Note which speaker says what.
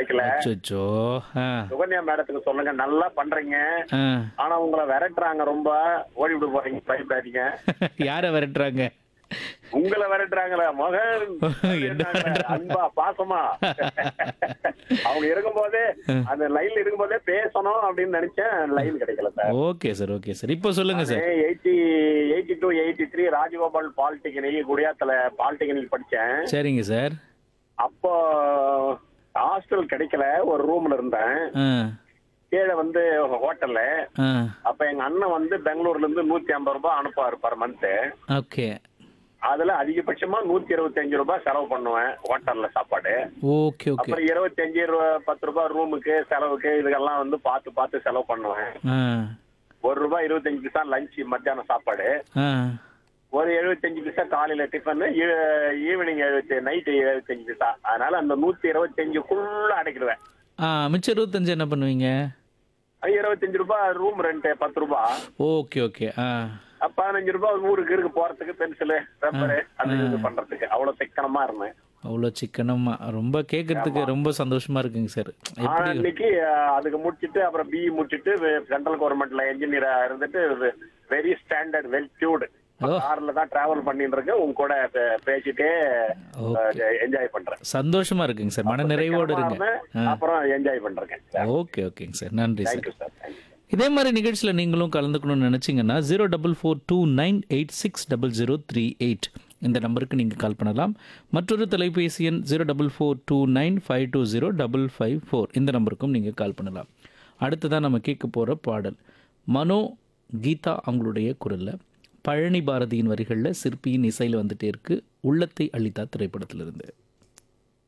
Speaker 1: கிடைக்கல
Speaker 2: அச்சோ ஆ
Speaker 1: சுகன்யா மேடத்துக்கு சொல்லுங்க நல்லா பண்றீங்க
Speaker 2: ஆ
Speaker 1: ஆனா உங்களை விரட்டுறாங்க ரொம்ப ஓடி விட்டு போறீங்க பயப்படாதீங்க
Speaker 2: யாரை விரட்டுறாங்க
Speaker 1: உங்களை விரட்டுறாங்களே மகன்
Speaker 2: என்ன
Speaker 1: அன்பா பாசமா அவங்க இருக்கும்போதே அந்த லைன்ல இருக்கும்போதே பேசணும் அப்படின்னு நினைச்சேன் லைன் கிடைக்கல sir
Speaker 2: okay sir okay sir இப்போ சொல்லுங்க sir
Speaker 1: eighty eighty two eighty three Rajagopal polytechnic குடியாத்துல பாலிடெக்னிக் படிச்சேன்
Speaker 2: சரிங்க சார்
Speaker 1: அப்போ ஹாஸ்டல் கிடைக்கல ஒரு ரூம்ல இருந்தேன்
Speaker 2: ஆ
Speaker 1: கீழே வந்து ஹோட்டல்ல
Speaker 2: ஆ
Speaker 1: அப்ப எங்க அண்ணன் வந்து பெங்களூர்ல இருந்து நூத்தி ஐம்பது ரூபாய் அனுப்புவாரு பர் மந்த்
Speaker 2: ஓகே
Speaker 1: அதுல அதிகபட்சமா நூத்தி இருபத்தஞ்சு ரூபாய் செலவு பண்ணுவேன் ஹோட்டல்ல சாப்பாடு
Speaker 2: ஓகே ஓகே
Speaker 1: அப்புறம் இருபத்தஞ்சு ரூபா- பத்து ரூபாய் ரூமுக்கு செலவுக்கு இதுக்கெல்லாம் வந்து பார்த்து பார்த்து செலவு பண்ணுவேன்
Speaker 2: ஆ
Speaker 1: ஒரு ரூபாய் இருபத்தஞ்சு பைசா லஞ்ச் மத்தியானம் சாப்பாடு
Speaker 2: ஆ
Speaker 1: ஒரு எழுபத்தஞ்சு பைசா காலையில டிஃபன் ஈவினிங் எழுபத்தி நைட்டு எழுபத்தஞ்சு பைசா அதனால அந்த நூத்தி இருபத்தஞ்சுக்குள்ள அடைக்கிடுவேன்
Speaker 2: ஆ மிச்சம் இருபத்தஞ்சு என்ன பண்ணுவீங்க
Speaker 1: அது இருபத்தஞ்சு ரூபாய் ரூம் ரெண்ட் பத்து ரூபாய்
Speaker 2: ஓகே ஓகே ஆ
Speaker 1: அப்ப பதினஞ்சு ரூபாய் ஊருக்கு இருக்கு போறதுக்கு பென்சிலு ரப்பரு அது இது பண்றதுக்கு அவ்வளவு சிக்கனமா இருந்தேன்
Speaker 2: அவ்வளோ சிக்கனமா ரொம்ப கேட்கறதுக்கு ரொம்ப சந்தோஷமா இருக்குங்க சார்
Speaker 1: ஆனா
Speaker 2: எப்படி
Speaker 1: இன்னைக்கு அஹ், அதுக்கு முடிச்சிட்டு அப்புறம் பிஇ முடிச்சிட்டு சென்ட்ரல் கவர்மெண்ட்ல என்ஜினியரா இருந்துட்டு வெரி ஸ்டாண்டர்ட் வெல் டியூடு கார்ல தான் டிராவல் பண்ணிட்டு இருக்கேன் உங்க கூட பே- பேசிட்டே என்ஜாய் பண்றேன்
Speaker 2: சந்தோஷமா இருக்குங்க சார் மன நிறைவோடு
Speaker 1: சிக்கனமா
Speaker 2: இருங்க
Speaker 1: இருந்தேன், அப்புறம் என்ஜாய் பண்றேன்
Speaker 2: ஓகே ஓகேங்க சார் நன்றி சார்
Speaker 1: தேங்க்யூ சார் தேங்க்யூ
Speaker 2: இதே மாதிரி நிகழ்ச்சியில் நீங்களும் கலந்துக்கணும்னு நினச்சிங்கன்னா zero double four two nine eight six double zero three eight இந்த நம்பருக்கு நீங்கள் கால் பண்ணலாம் மற்றொரு தொலைபேசி எண் zero double four two nine five two zero double five four இந்த நம்பருக்கும் நீங்கள் கால் பண்ணலாம் அடுத்ததான் நம்ம கேட்க போகிற பாடல் மனோ கீதா அவங்களுடைய குரலில் பழனி பாரதியின் வரிகளில் சிற்பியின் இசையில் வந்துட்டே இருக்கு உள்ளத்தை அளித்தா திரைப்படத்திலிருந்து